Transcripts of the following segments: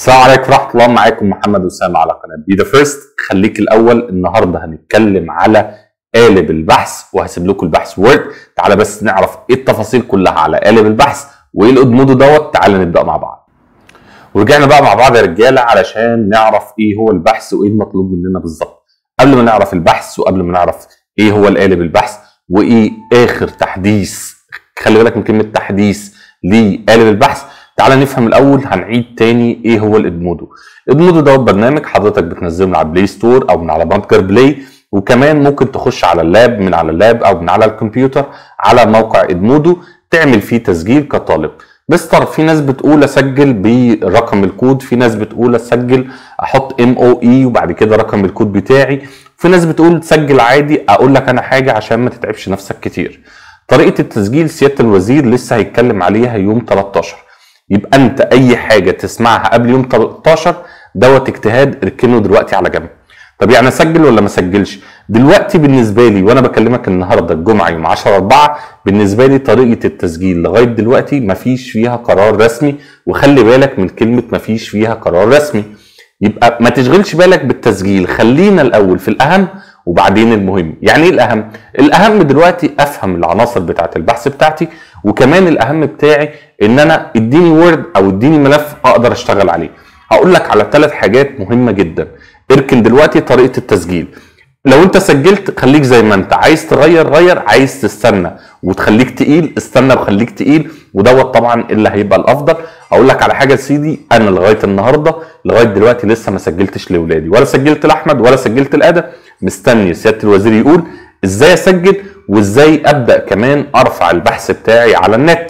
السلام عليكم ورحمه الله معاكم محمد اسامه على قناه بي ذا فيرست خليك الاول النهارده هنتكلم على قالب البحث وهسيب لكم البحث وورد تعالى بس نعرف ايه التفاصيل كلها على قالب البحث وايه الادمودو دوت تعالى نبدا مع بعض ورجعنا بقى مع بعض يا رجاله علشان نعرف ايه هو البحث وايه المطلوب مننا بالظبط قبل ما نعرف البحث وقبل ما نعرف ايه هو القالب البحث وايه اخر تحديث خلي بالك من كلمه تحديث لقالب البحث تعالى نفهم الاول هنعيد تاني ايه هو الادمودو ادمودو دوت برنامج حضرتك بتنزله من على بلاي ستور او من على متجر بلاي وكمان ممكن تخش على اللاب من على اللاب او من على الكمبيوتر على موقع ادمودو تعمل فيه تسجيل كطالب مستر في ناس بتقول اسجل برقم الكود في ناس بتقول اسجل احط ام او اي وبعد كده رقم الكود بتاعي في ناس بتقول تسجل عادي اقول لك انا حاجه عشان ما تتعبش نفسك كتير طريقه التسجيل سياده الوزير لسه هيتكلم عليها يوم 13 يبقى انت اي حاجه تسمعها قبل يوم 13 دوت اجتهاد اركنه دلوقتي على جنب طب يعني اسجل ولا ما اسجلش دلوقتي بالنسبه لي وانا بكلمك النهارده الجمعه يوم 10 4 بالنسبه لي طريقه التسجيل لغايه دلوقتي مفيش فيها قرار رسمي وخلي بالك من كلمه مفيش فيها قرار رسمي يبقى ما تشغلش بالك بالتسجيل خلينا الاول في الاهم وبعدين المهم يعني ايه الاهم الاهم دلوقتي افهم العناصر بتاعه البحث بتاعتي وكمان الاهم بتاعي ان انا اديني وورد او اديني ملف اقدر اشتغل عليه هقول لك على ثلاث حاجات مهمه جدا اركن دلوقتي طريقه التسجيل لو انت سجلت خليك زي ما انت عايز تغير غير عايز تستنى وتخليك تقيل استنى وخليك تقيل ودوت طبعا اللي هيبقى الافضل اقول لك على حاجه يا سيدي انا لغايه النهارده لغايه دلوقتي لسه ما سجلتش لاولادي ولا سجلت لاحمد ولا سجلت لادم مستني سياده الوزير يقول ازاي اسجل وازاي ابدا كمان ارفع البحث بتاعي على النت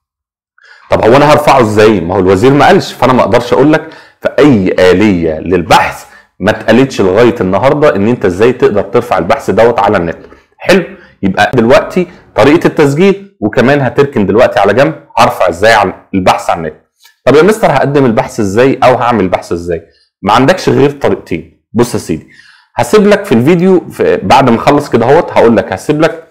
طب هو انا هرفعه ازاي ما هو الوزير ما قالش فانا ما اقدرش اقول لك فاي اليه للبحث ما اتقالتش لغايه النهارده ان انت ازاي تقدر ترفع البحث دوت على النت حلو يبقى دلوقتي طريقه التسجيل وكمان هتركن دلوقتي على جنب هرفع ازاي على البحث على النت طب يا مستر هقدم البحث ازاي او هعمل البحث ازاي ما عندكش غير طريقتين بص يا سيدي هسيب لك في الفيديو في بعد ما اخلص كده اهوت هقول لك هسيب لك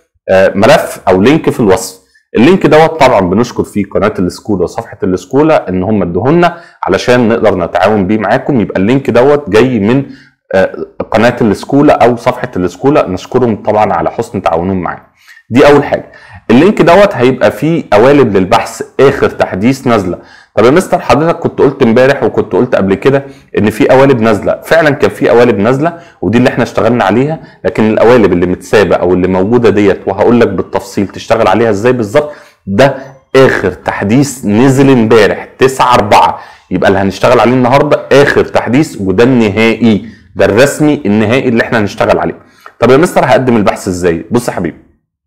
ملف او لينك في الوصف اللينك دوت طبعا بنشكر فيه قناه السكولا وصفحه السكولا ان هم ادوهولنا علشان نقدر نتعاون بيه معاكم يبقى اللينك دوت جاي من قناه السكولا او صفحه السكولا نشكرهم طبعا على حسن تعاونهم معانا دي اول حاجه اللينك دوت هيبقى فيه قوالب للبحث اخر تحديث نازله طب يا مستر حضرتك كنت قلت امبارح وكنت قلت قبل كده ان في قوالب نازله فعلا كان في قوالب نازله ودي اللي احنا اشتغلنا عليها لكن القوالب اللي متسابه او اللي موجوده ديت وهقول لك بالتفصيل تشتغل عليها ازاي بالظبط ده اخر تحديث نزل امبارح 9 4 يبقى اللي هنشتغل عليه النهارده اخر تحديث وده النهائي ده الرسمي النهائي اللي احنا هنشتغل عليه طب يا مستر هقدم البحث ازاي بص يا حبيبي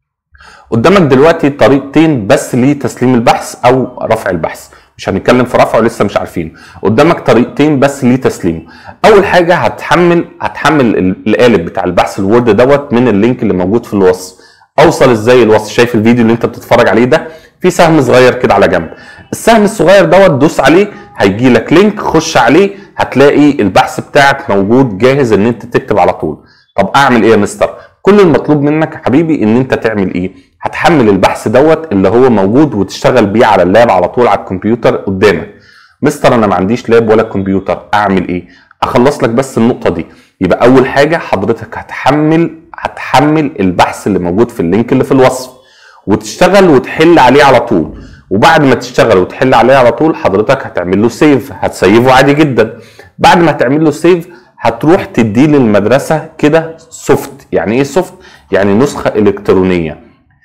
قدامك دلوقتي طريقتين بس لتسليم البحث او رفع البحث مش هنتكلم في رفعه لسه مش عارفين قدامك طريقتين بس لتسليمه اول حاجه هتحمل هتحمل القالب بتاع البحث الوورد دوت من اللينك اللي موجود في الوصف اوصل ازاي الوصف شايف الفيديو اللي انت بتتفرج عليه ده في سهم صغير كده على جنب السهم الصغير دوت دوس عليه هيجي لك لينك خش عليه هتلاقي البحث بتاعك موجود جاهز ان انت تكتب على طول طب اعمل ايه يا مستر كل المطلوب منك يا حبيبي ان انت تعمل ايه هتحمل البحث دوت اللي هو موجود وتشتغل بيه على اللاب على طول على الكمبيوتر قدامك مستر انا ما عنديش لاب ولا كمبيوتر اعمل ايه اخلص لك بس النقطه دي يبقى اول حاجه حضرتك هتحمل هتحمل البحث اللي موجود في اللينك اللي في الوصف وتشتغل وتحل عليه على طول وبعد ما تشتغل وتحل عليه على طول حضرتك هتعمل له سيف هتسيفه عادي جدا بعد ما هتعمل له سيف هتروح تديه للمدرسه كده سوفت يعني ايه سوفت يعني نسخه الكترونيه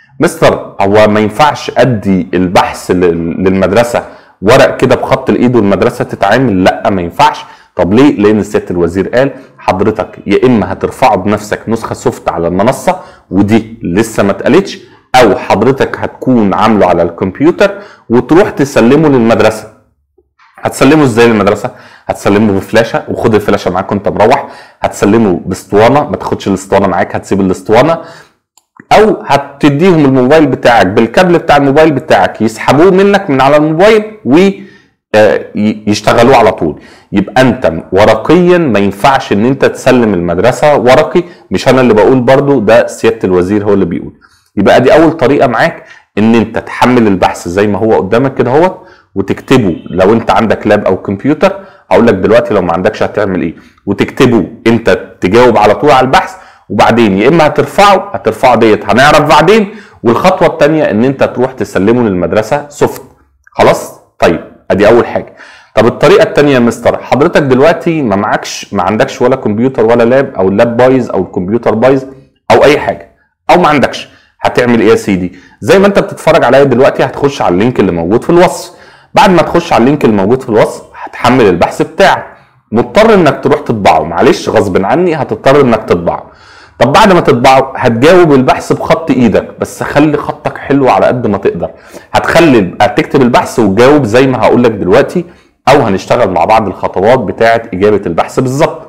مستر هو ما ينفعش ادي البحث للمدرسه ورق كده بخط الايد والمدرسه تتعامل لا ما ينفعش طب ليه لان سياده الوزير قال حضرتك يا اما هترفعه بنفسك نسخه سوفت على المنصه ودي لسه ما اتقالتش او حضرتك هتكون عامله على الكمبيوتر وتروح تسلمه للمدرسه هتسلمه ازاي للمدرسه هتسلمه بفلاشه وخد الفلاشه معاك وانت مروح هتسلمه باسطوانه ما تاخدش الاسطوانه معاك هتسيب الاسطوانه او هتديهم الموبايل بتاعك بالكابل بتاع الموبايل بتاعك يسحبوه منك من على الموبايل ويشتغلوه على طول يبقى انت ورقيا ما ينفعش ان انت تسلم المدرسه ورقي مش انا اللي بقول برضو ده سياده الوزير هو اللي بيقول يبقى دي اول طريقه معاك ان انت تحمل البحث زي ما هو قدامك كده اهوت وتكتبه لو انت عندك لاب او كمبيوتر هقول لك دلوقتي لو ما عندكش هتعمل ايه وتكتبه انت تجاوب على طول على البحث وبعدين يا اما هترفعه هترفعه ديت هنعرف بعدين والخطوه الثانيه ان انت تروح تسلمه للمدرسه سوفت خلاص طيب ادي اول حاجه طب الطريقه الثانيه يا مستر حضرتك دلوقتي ما معكش ما عندكش ولا كمبيوتر ولا لاب او اللاب بايظ او الكمبيوتر بايظ او اي حاجه او ما عندكش هتعمل ايه يا سيدي زي ما انت بتتفرج عليا دلوقتي هتخش على اللينك اللي موجود في الوصف بعد ما تخش على اللينك اللي موجود في الوصف هتحمل البحث بتاعك مضطر انك تروح تطبعه معلش غصب عني هتضطر انك تطبعه طب بعد ما تطبعه هتجاوب البحث بخط ايدك بس خلي خطك حلو على قد ما تقدر هتخلي هتكتب البحث وتجاوب زي ما هقول لك دلوقتي او هنشتغل مع بعض الخطوات بتاعه اجابه البحث بالظبط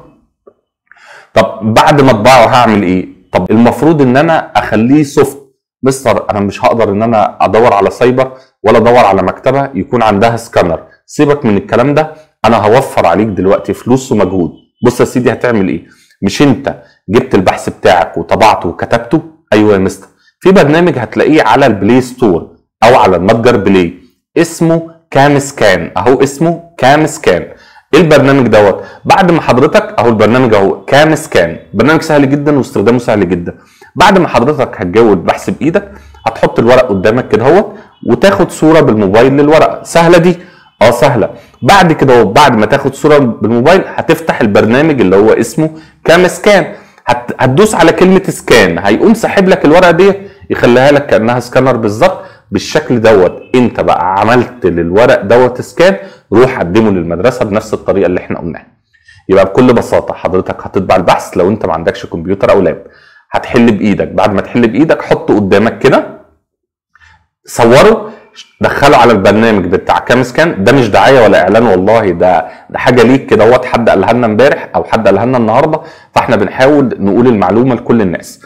طب بعد ما اطبعه هعمل ايه طب المفروض ان انا اخليه سوفت مستر انا مش هقدر ان انا ادور على سايبر ولا ادور على مكتبه يكون عندها سكانر سيبك من الكلام ده انا هوفر عليك دلوقتي فلوس ومجهود بص يا سيدي هتعمل ايه مش انت جبت البحث بتاعك وطبعته وكتبته ايوه يا مستر في برنامج هتلاقيه على البلاي ستور او على المتجر بلاي اسمه كام سكان اهو اسمه كام سكان ايه البرنامج دوت بعد ما حضرتك اهو البرنامج اهو كام سكان برنامج سهل جدا واستخدامه سهل جدا بعد ما حضرتك هتجاوب البحث بايدك هتحط الورق قدامك كده اهوت وتاخد صوره بالموبايل للورقه سهله دي اه سهله بعد كده بعد ما تاخد صوره بالموبايل هتفتح البرنامج اللي هو اسمه كام سكان هت... هتدوس على كلمه سكان هيقوم ساحب لك الورقه دي يخليها لك كانها سكانر بالظبط بالشكل دوت انت بقى عملت للورق دوت سكان روح قدمه للمدرسه بنفس الطريقه اللي احنا قلناها يبقى بكل بساطه حضرتك هتطبع البحث لو انت ما عندكش كمبيوتر او لاب هتحل بايدك بعد ما تحل بايدك حطه قدامك كده صوره دخله على البرنامج بتاع كام سكان ده مش دعايه ولا اعلان والله ده ده حاجه ليك كده اهوت حد قالها لنا امبارح او حد قالها لنا النهارده فاحنا بنحاول نقول المعلومه لكل الناس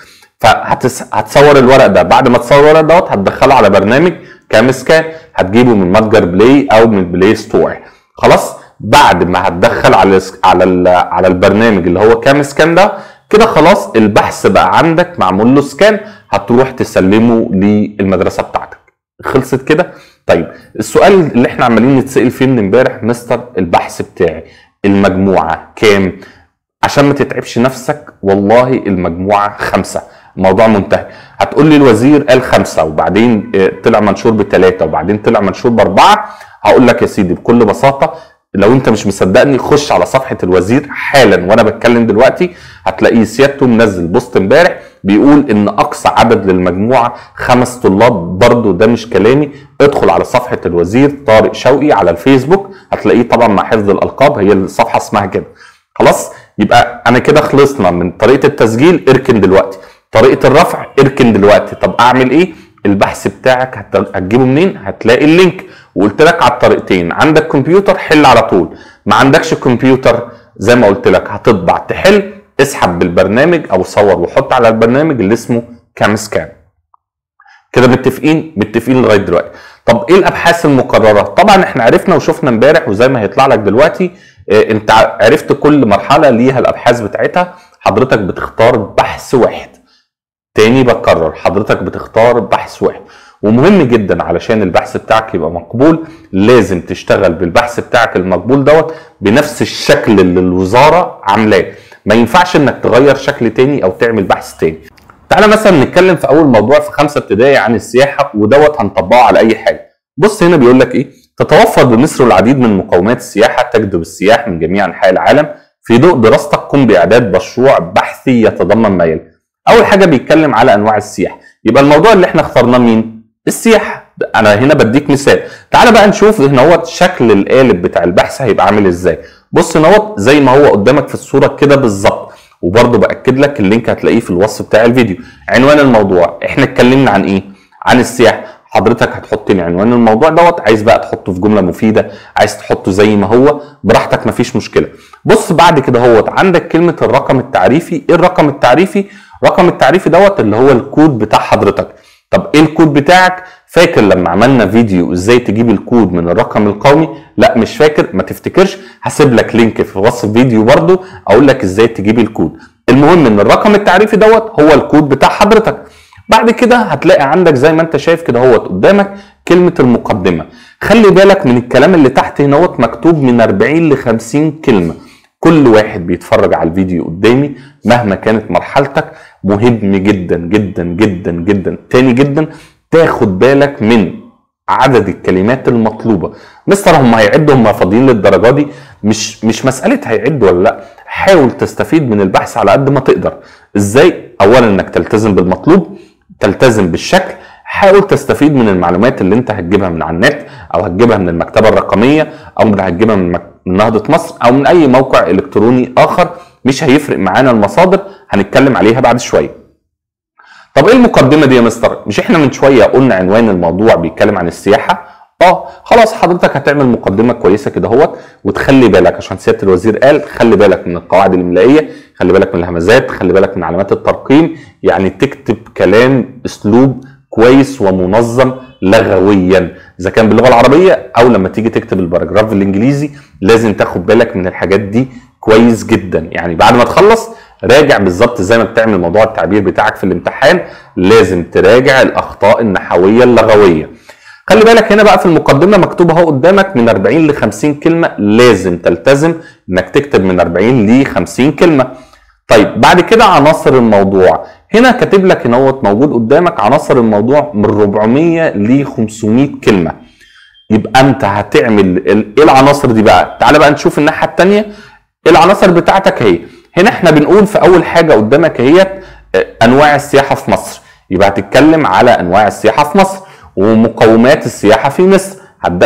فهتصور الورق ده بعد ما تصور الورق دوت هتدخله على برنامج كام سكان هتجيبه من متجر بلاي او من بلاي ستور خلاص بعد ما هتدخل على على على البرنامج اللي هو كام سكان ده كده خلاص البحث بقى عندك معمول له سكان هتروح تسلمه للمدرسه بتاعتك خلصت كده طيب السؤال اللي احنا عمالين نتسال فيه من امبارح مستر البحث بتاعي المجموعه كام عشان ما تتعبش نفسك والله المجموعه خمسه الموضوع منتهي هتقول لي الوزير قال خمسه وبعدين طلع منشور بثلاثه وبعدين طلع منشور باربعه هقول لك يا سيدي بكل بساطه لو انت مش مصدقني خش على صفحه الوزير حالا وانا بتكلم دلوقتي هتلاقيه سيادته منزل بوست امبارح بيقول ان اقصى عدد للمجموعه خمس طلاب برضو ده مش كلامي ادخل على صفحه الوزير طارق شوقي على الفيسبوك هتلاقيه طبعا مع حفظ الالقاب هي الصفحه اسمها كده خلاص يبقى انا كده خلصنا من طريقه التسجيل اركن دلوقتي طريقه الرفع اركن دلوقتي طب اعمل ايه البحث بتاعك هتجيبه منين هتلاقي اللينك وقلت لك على الطريقتين عندك كمبيوتر حل على طول ما عندكش كمبيوتر زي ما قلت لك هتطبع تحل اسحب بالبرنامج او صور وحط على البرنامج اللي اسمه كام سكان كده متفقين متفقين لغايه دلوقتي طب ايه الابحاث المقرره طبعا احنا عرفنا وشفنا امبارح وزي ما هيطلع لك دلوقتي اه انت عرفت كل مرحله ليها الابحاث بتاعتها حضرتك بتختار بحث واحد تاني بكرر حضرتك بتختار بحث واحد ومهم جدا علشان البحث بتاعك يبقى مقبول لازم تشتغل بالبحث بتاعك المقبول دوت بنفس الشكل اللي الوزاره عاملاه ما ينفعش انك تغير شكل تاني او تعمل بحث تاني تعالى مثلا نتكلم في اول موضوع في خمسه ابتدائي عن السياحه ودوت هنطبقه على اي حاجه بص هنا بيقول لك ايه تتوفر بمصر العديد من مقومات السياحه تجذب السياح من جميع انحاء العالم في ضوء دراستك قم باعداد مشروع بحثي يتضمن ما يلي اول حاجه بيتكلم على انواع السياحه يبقى الموضوع اللي احنا اخترناه مين السياحه انا هنا بديك مثال تعالى بقى نشوف هنا هو شكل القالب بتاع البحث هيبقى عامل ازاي بص هنا هو زي ما هو قدامك في الصوره كده بالظبط وبرضه باكد لك اللينك هتلاقيه في الوصف بتاع الفيديو عنوان الموضوع احنا اتكلمنا عن ايه عن السياحه حضرتك هتحط لي عنوان الموضوع دوت عايز بقى تحطه في جمله مفيده عايز تحطه زي ما هو براحتك مفيش مشكله بص بعد كده هوت عندك كلمه الرقم التعريفي ايه الرقم التعريفي رقم التعريفي دوت اللي هو الكود بتاع حضرتك طب ايه الكود بتاعك فاكر لما عملنا فيديو ازاي تجيب الكود من الرقم القومي لا مش فاكر ما تفتكرش هسيب لك لينك في وصف الفيديو برضو اقول لك ازاي تجيب الكود المهم ان الرقم التعريفي دوت هو الكود بتاع حضرتك بعد كده هتلاقي عندك زي ما انت شايف كده هو قدامك كلمه المقدمه خلي بالك من الكلام اللي تحت هنا مكتوب من 40 ل 50 كلمه كل واحد بيتفرج على الفيديو قدامي مهما كانت مرحلتك مهم جدا جدا جدا جدا تاني جدا تاخد بالك من عدد الكلمات المطلوبه مستر هم هيعدوا هم فاضيين للدرجه دي مش مش مساله هيعدوا ولا لا حاول تستفيد من البحث على قد ما تقدر ازاي اولا انك تلتزم بالمطلوب تلتزم بالشكل حاول تستفيد من المعلومات اللي انت هتجيبها من على النت او هتجيبها من المكتبه الرقميه او من هتجيبها من, من نهضه مصر او من اي موقع الكتروني اخر مش هيفرق معانا المصادر هنتكلم عليها بعد شويه طب ايه المقدمه دي يا مستر مش احنا من شويه قلنا عنوان الموضوع بيتكلم عن السياحه اه خلاص حضرتك هتعمل مقدمه كويسه كده اهوت وتخلي بالك عشان سياده الوزير قال خلي بالك من القواعد الاملائيه خلي بالك من الهمزات خلي بالك من علامات الترقيم يعني تكتب كلام اسلوب كويس ومنظم لغويا اذا كان باللغه العربيه او لما تيجي تكتب الباراجراف الانجليزي لازم تاخد بالك من الحاجات دي كويس جدا يعني بعد ما تخلص راجع بالظبط زي ما بتعمل موضوع التعبير بتاعك في الامتحان لازم تراجع الاخطاء النحويه اللغويه خلي بالك هنا بقى في المقدمه مكتوب اهو قدامك من 40 ل 50 كلمه لازم تلتزم انك تكتب من 40 ل 50 كلمه طيب بعد كده عناصر الموضوع هنا كاتب لك هنا موجود قدامك عناصر الموضوع من 400 ل 500 كلمه يبقى انت هتعمل ايه العناصر دي بقى تعالى بقى نشوف الناحيه الثانيه العناصر بتاعتك اهي هنا احنا بنقول في اول حاجه قدامك هي انواع السياحه في مصر يبقى هتتكلم على انواع السياحه في مصر ومقومات السياحه في مصر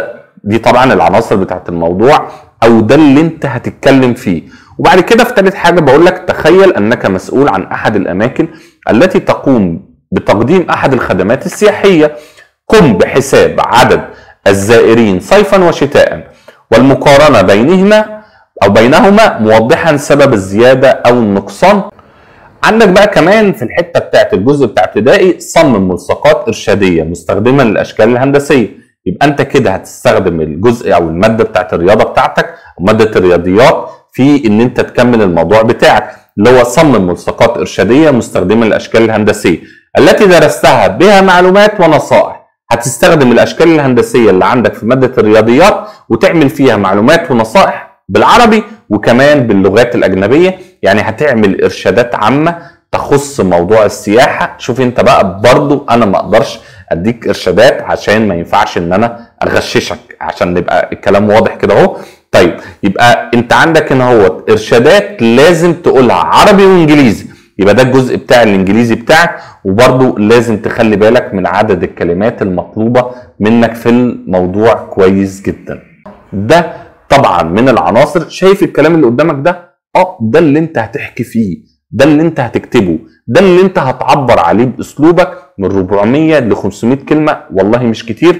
دي طبعا العناصر بتاعت الموضوع او ده اللي انت هتتكلم فيه وبعد كده في ثالث حاجه بقول لك تخيل انك مسؤول عن احد الاماكن التي تقوم بتقديم احد الخدمات السياحيه قم بحساب عدد الزائرين صيفا وشتاء والمقارنه بينهما او بينهما موضحا سبب الزياده او النقصان عندك بقى كمان في الحته بتاعت الجزء بتاع ابتدائي صمم ملصقات ارشاديه مستخدما للاشكال الهندسيه يبقى انت كده هتستخدم الجزء او الماده بتاعت الرياضه بتاعتك او ماده الرياضيات في ان انت تكمل الموضوع بتاعك اللي هو صمم ملصقات ارشاديه مستخدما للاشكال الهندسيه التي درستها بها معلومات ونصائح هتستخدم الاشكال الهندسيه اللي عندك في ماده الرياضيات وتعمل فيها معلومات ونصائح بالعربي وكمان باللغات الاجنبيه يعني هتعمل ارشادات عامه تخص موضوع السياحه شوف انت بقى برضو انا ما اقدرش اديك ارشادات عشان ما ينفعش ان انا اغششك عشان نبقى الكلام واضح كده اهو طيب يبقى انت عندك هنا هو ارشادات لازم تقولها عربي وانجليزي يبقى ده الجزء بتاع الانجليزي بتاعك وبرضو لازم تخلي بالك من عدد الكلمات المطلوبه منك في الموضوع كويس جدا ده طبعا من العناصر شايف الكلام اللي قدامك ده اه ده اللي انت هتحكي فيه ده اللي انت هتكتبه ده اللي انت هتعبر عليه باسلوبك من 400 ل 500 كلمه والله مش كتير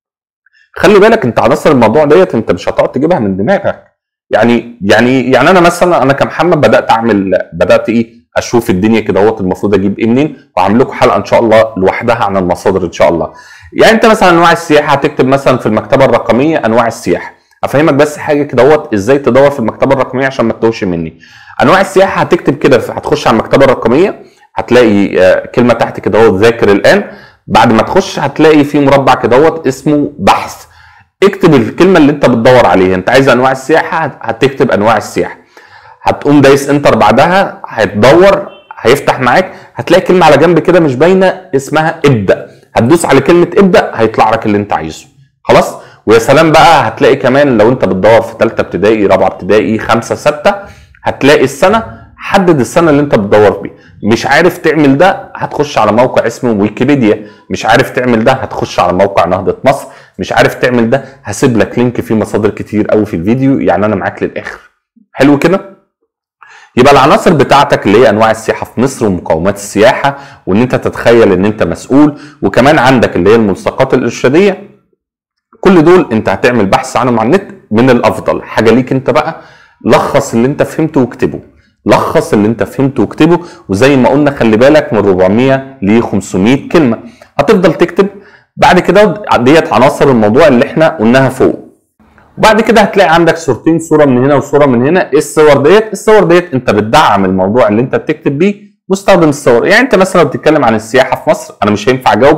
خلي بالك انت عناصر الموضوع ديت انت مش هتقعد تجيبها من دماغك يعني يعني يعني انا مثلا انا كمحمد بدات اعمل بدات ايه اشوف الدنيا كده اهوت المفروض اجيب ايه منين وهعمل لكم حلقه ان شاء الله لوحدها عن المصادر ان شاء الله يعني انت مثلا انواع السياحه هتكتب مثلا في المكتبه الرقميه انواع السياحه افهمك بس حاجه كده اهوت ازاي تدور في المكتبه الرقميه عشان ما تتوهش مني انواع السياحه هتكتب كده هتخش على المكتبه الرقميه هتلاقي كلمه تحت كده اهوت ذاكر الان بعد ما تخش هتلاقي في مربع كده اهوت اسمه بحث اكتب الكلمه اللي انت بتدور عليها انت عايز انواع السياحه هتكتب انواع السياحه هتقوم دايس انتر بعدها هتدور هيفتح معاك هتلاقي كلمه على جنب كده مش باينه اسمها ابدا هتدوس على كلمه ابدا هيطلع لك اللي انت عايزه خلاص ويا سلام بقى هتلاقي كمان لو انت بتدور في ثالثه ابتدائي رابعه ابتدائي خمسه سته هتلاقي السنه حدد السنه اللي انت بتدور بيه مش عارف تعمل ده هتخش على موقع اسمه ويكيبيديا مش عارف تعمل ده هتخش على موقع نهضه مصر مش عارف تعمل ده هسيب لك لينك فيه مصادر كتير قوي في الفيديو يعني انا معاك للاخر حلو كده يبقى العناصر بتاعتك اللي هي انواع السياحه في مصر ومقومات السياحه وان انت تتخيل ان انت مسؤول وكمان عندك اللي هي الملصقات الارشاديه كل دول انت هتعمل بحث عنهم على النت من الافضل حاجه ليك انت بقى لخص اللي انت فهمته واكتبه لخص اللي انت فهمته واكتبه وزي ما قلنا خلي بالك من 400 ل 500 كلمه هتفضل تكتب بعد كده ديت عناصر الموضوع اللي احنا قلناها فوق وبعد كده هتلاقي عندك صورتين صوره من هنا وصوره من هنا ايه الصور ديت الصور ديت انت بتدعم الموضوع اللي انت بتكتب بيه مستخدم الصور يعني انت مثلا بتتكلم عن السياحه في مصر انا مش هينفع اجاوبك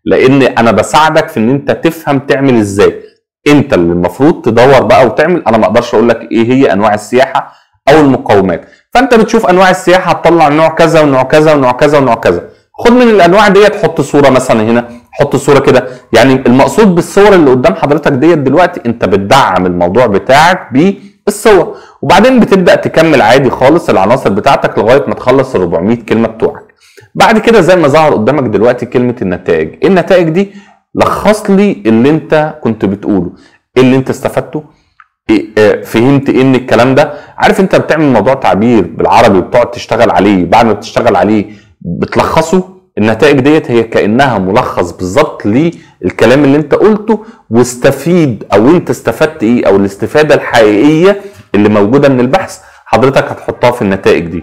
لان انا بساعدك في ان انت تفهم تعمل ازاي انت اللي المفروض تدور بقى وتعمل انا ما اقدرش اقول لك ايه هي انواع السياحه او المقومات فانت بتشوف انواع السياحه هتطلع نوع كذا ونوع كذا ونوع كذا ونوع كذا خد من الانواع ديت حط صوره مثلا هنا حط صوره كده يعني المقصود بالصور اللي قدام حضرتك ديت دلوقتي انت بتدعم الموضوع بتاعك بالصور وبعدين بتبدا تكمل عادي خالص العناصر بتاعتك لغايه ما تخلص ال 400 كلمه بتوعك بعد كده زي ما ظهر قدامك دلوقتي كلمه النتائج ايه النتائج دي لخص لي اللي انت كنت بتقوله ايه اللي انت استفدته إيه آه، فهمت ايه من الكلام ده عارف انت بتعمل موضوع تعبير بالعربي وبتقعد تشتغل عليه بعد ما بتشتغل عليه بتلخصه النتائج ديت هي كانها ملخص بالظبط للكلام اللي انت قلته واستفيد او انت استفدت ايه او الاستفاده الحقيقيه اللي موجوده من البحث حضرتك هتحطها في النتائج دي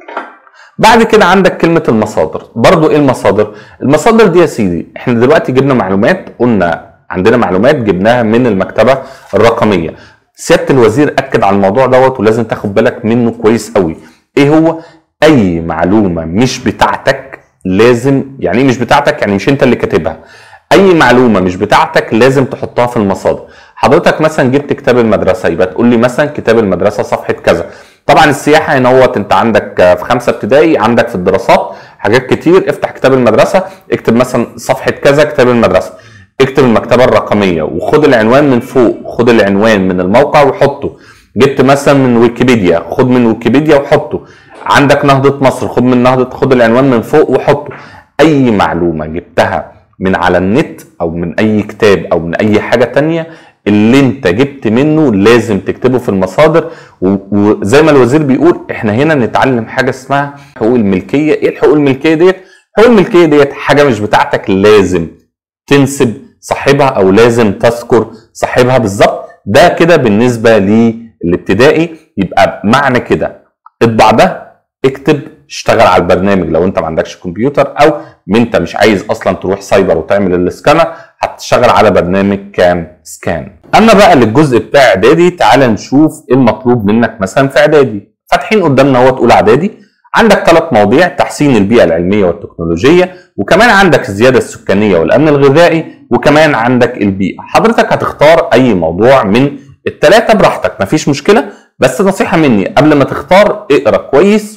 بعد كده عندك كلمة المصادر برضو ايه المصادر المصادر دي يا سيدي احنا دلوقتي جبنا معلومات قلنا عندنا معلومات جبناها من المكتبة الرقمية سيادة الوزير اكد على الموضوع دوت ولازم تاخد بالك منه كويس قوي ايه هو اي معلومة مش بتاعتك لازم يعني ايه مش بتاعتك يعني مش انت اللي كاتبها اي معلومه مش بتاعتك لازم تحطها في المصادر حضرتك مثلا جبت كتاب المدرسه يبقى تقول لي مثلا كتاب المدرسه صفحه كذا طبعا السياحه هنا هو انت عندك في خمسه ابتدائي عندك في الدراسات حاجات كتير افتح كتاب المدرسه اكتب مثلا صفحه كذا كتاب المدرسه اكتب المكتبه الرقميه وخد العنوان من فوق خد العنوان من الموقع وحطه جبت مثلا من ويكيبيديا خد من ويكيبيديا وحطه عندك نهضه مصر خد من نهضه خد العنوان من فوق وحطه اي معلومه جبتها من على النت او من اي كتاب او من اي حاجه تانية اللي انت جبت منه لازم تكتبه في المصادر و- وزي ما الوزير بيقول احنا هنا نتعلم حاجه اسمها حقوق الملكيه ايه الحقوق الملكيه ديت حقوق الملكيه ديت حاجه مش بتاعتك لازم تنسب صاحبها او لازم تذكر صاحبها بالظبط ده كده بالنسبه للابتدائي يبقى معنى كده اطبع ده اكتب اشتغل على البرنامج لو انت ما عندكش كمبيوتر او ما انت مش عايز اصلا تروح سايبر وتعمل السكانر هتشتغل على برنامج كام سكان اما بقى للجزء بتاع اعدادي تعال نشوف ايه المطلوب منك مثلا في اعدادي فاتحين قدامنا اهو تقول اعدادي عندك ثلاث مواضيع تحسين البيئه العلميه والتكنولوجيه وكمان عندك الزياده السكانيه والامن الغذائي وكمان عندك البيئه حضرتك هتختار اي موضوع من الثلاثه براحتك مفيش مشكله بس نصيحه مني قبل ما تختار اقرا كويس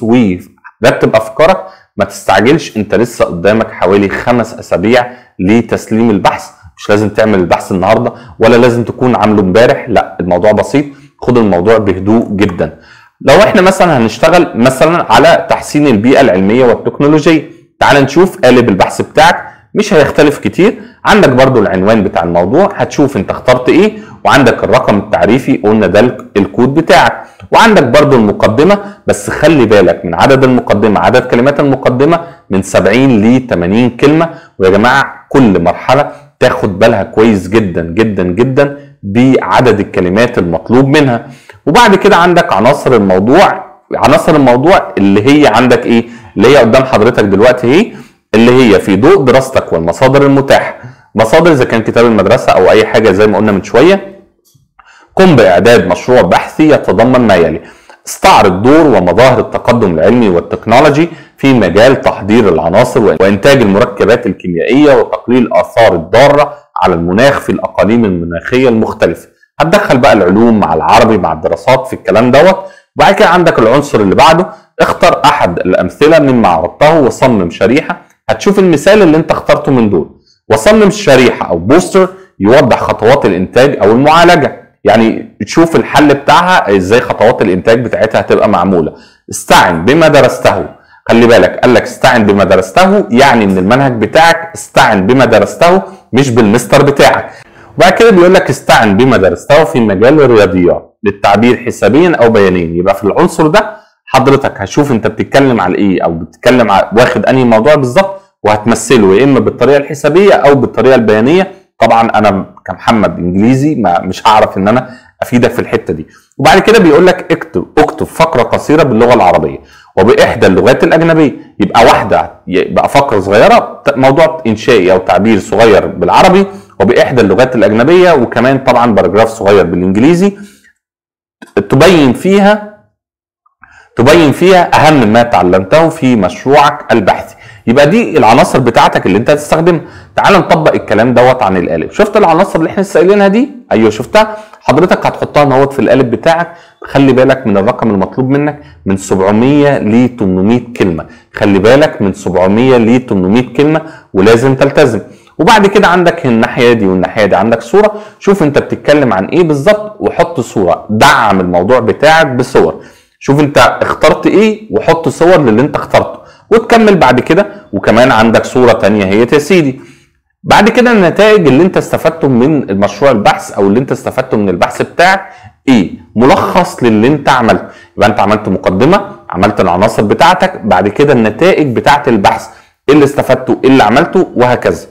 ورتب افكارك ما تستعجلش انت لسه قدامك حوالي خمس اسابيع لتسليم البحث مش لازم تعمل البحث النهارده ولا لازم تكون عامله امبارح لا الموضوع بسيط خد الموضوع بهدوء جدا لو احنا مثلا هنشتغل مثلا على تحسين البيئه العلميه والتكنولوجيه تعال نشوف قالب البحث بتاعك مش هيختلف كتير عندك برضو العنوان بتاع الموضوع هتشوف انت اخترت ايه وعندك الرقم التعريفي قلنا ده الكود بتاعك وعندك برضو المقدمة بس خلي بالك من عدد المقدمة عدد كلمات المقدمة من 70 ل 80 كلمة ويا جماعة كل مرحلة تاخد بالها كويس جدا جدا جدا بعدد الكلمات المطلوب منها وبعد كده عندك عناصر الموضوع عناصر الموضوع اللي هي عندك ايه اللي هي قدام حضرتك دلوقتي اهي اللي هي في ضوء دراستك والمصادر المتاحه مصادر اذا كان كتاب المدرسه او اي حاجه زي ما قلنا من شويه قم باعداد مشروع بحثي يتضمن ما يلي استعرض دور ومظاهر التقدم العلمي والتكنولوجي في مجال تحضير العناصر وانتاج المركبات الكيميائيه وتقليل الاثار الضاره على المناخ في الاقاليم المناخيه المختلفه هتدخل بقى العلوم مع العربي مع الدراسات في الكلام دوت وبعد كده عندك العنصر اللي بعده اختر احد الامثله مما عرضته وصمم شريحه هتشوف المثال اللي انت اخترته من دول وصمم شريحه او بوستر يوضح خطوات الانتاج او المعالجه يعني تشوف الحل بتاعها ازاي خطوات الانتاج بتاعتها هتبقى معموله استعن بما درسته خلي بالك قال لك استعن بما درسته يعني من المنهج بتاعك استعن بما درسته مش بالمستر بتاعك وبعد كده بيقول لك استعن بما درسته في مجال الرياضيات للتعبير حسابيا او بيانيا يبقى في العنصر ده حضرتك هشوف انت بتتكلم على ايه او بتتكلم على واخد انهي موضوع بالظبط وهتمثله يا اما بالطريقه الحسابيه او بالطريقه البيانيه طبعا انا كمحمد انجليزي ما مش هعرف ان انا افيدك في الحته دي وبعد كده بيقول لك اكتب اكتب فقره قصيره باللغه العربيه وباحدى اللغات الاجنبيه يبقى واحده يبقى فقره صغيره موضوع انشائي او تعبير صغير بالعربي وباحدى اللغات الاجنبيه وكمان طبعا باراجراف صغير بالانجليزي تبين فيها تبين فيها اهم ما تعلمته في مشروعك البحثي يبقى دي العناصر بتاعتك اللي انت هتستخدمها تعال نطبق الكلام دوت عن القالب شفت العناصر اللي احنا لسه قايلينها دي ايوه شفتها حضرتك هتحطها اهوت في القالب بتاعك خلي بالك من الرقم المطلوب منك من 700 ل 800 كلمه خلي بالك من 700 ل 800 كلمه ولازم تلتزم وبعد كده عندك الناحيه دي والناحيه دي عندك صوره شوف انت بتتكلم عن ايه بالظبط وحط صوره دعم الموضوع بتاعك بصور شوف انت اخترت ايه وحط صور للي انت اخترته وتكمل بعد كده وكمان عندك صوره تانية هي يا سيدي بعد كده النتائج اللي انت استفدته من المشروع البحث او اللي انت استفدته من البحث بتاعك ايه ملخص للي انت عملته يبقى انت عملت مقدمه عملت العناصر بتاعتك بعد كده النتائج بتاعت البحث ايه اللي استفدته ايه اللي عملته وهكذا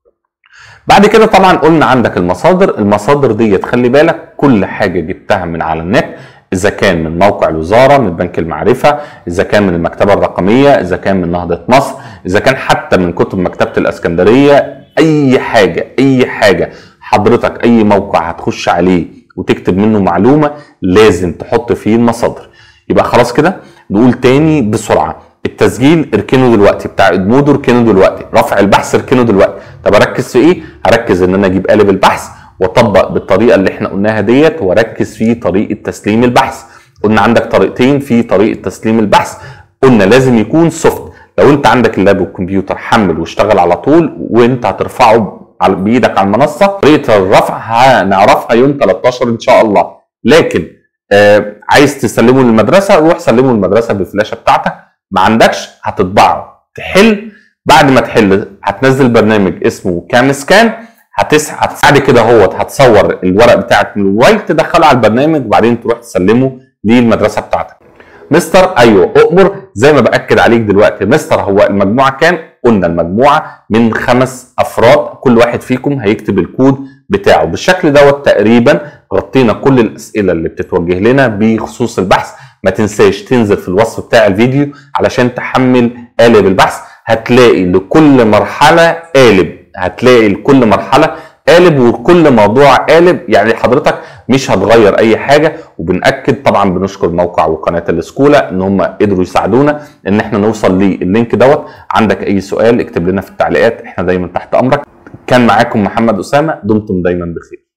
بعد كده طبعا قلنا عندك المصادر المصادر ديت خلي بالك كل حاجه جبتها من على النت اذا كان من موقع الوزاره من بنك المعرفه اذا كان من المكتبه الرقميه اذا كان من نهضه مصر اذا كان حتى من كتب مكتبه الاسكندريه اي حاجه اي حاجه حضرتك اي موقع هتخش عليه وتكتب منه معلومه لازم تحط فيه المصادر يبقى خلاص كده نقول تاني بسرعه التسجيل اركنه دلوقتي بتاع ادمودو اركنه دلوقتي رفع البحث اركنه دلوقتي طب اركز في ايه هركز ان انا اجيب قالب البحث واطبق بالطريقه اللي احنا قلناها ديت واركز في طريقه تسليم البحث قلنا عندك طريقتين في طريقه تسليم البحث قلنا لازم يكون سوفت لو انت عندك اللاب والكمبيوتر حمل واشتغل على طول وانت هترفعه على بايدك على المنصه طريقه الرفع هنعرفها يوم 13 ان شاء الله لكن آه عايز تسلمه للمدرسه روح سلمه للمدرسه بالفلاشه بتاعتك ما عندكش هتطبعه تحل بعد ما تحل هتنزل برنامج اسمه كام سكان هتسعى بعد كده هو هتصور الورق بتاعك من الموبايل تدخله على البرنامج وبعدين تروح تسلمه للمدرسه بتاعتك مستر ايوه اؤمر زي ما باكد عليك دلوقتي مستر هو المجموعه كام قلنا المجموعه من خمس افراد كل واحد فيكم هيكتب الكود بتاعه بالشكل دوت تقريبا غطينا كل الاسئله اللي بتتوجه لنا بخصوص البحث ما تنساش تنزل في الوصف بتاع الفيديو علشان تحمل قالب البحث هتلاقي لكل مرحله قالب هتلاقي لكل مرحله قالب وكل موضوع قالب يعني حضرتك مش هتغير اي حاجه وبناكد طبعا بنشكر موقع وقناه الاسكولا ان هم قدروا يساعدونا ان احنا نوصل لللينك دوت عندك اي سؤال اكتب لنا في التعليقات احنا دايما تحت امرك كان معاكم محمد اسامه دمتم دايما بخير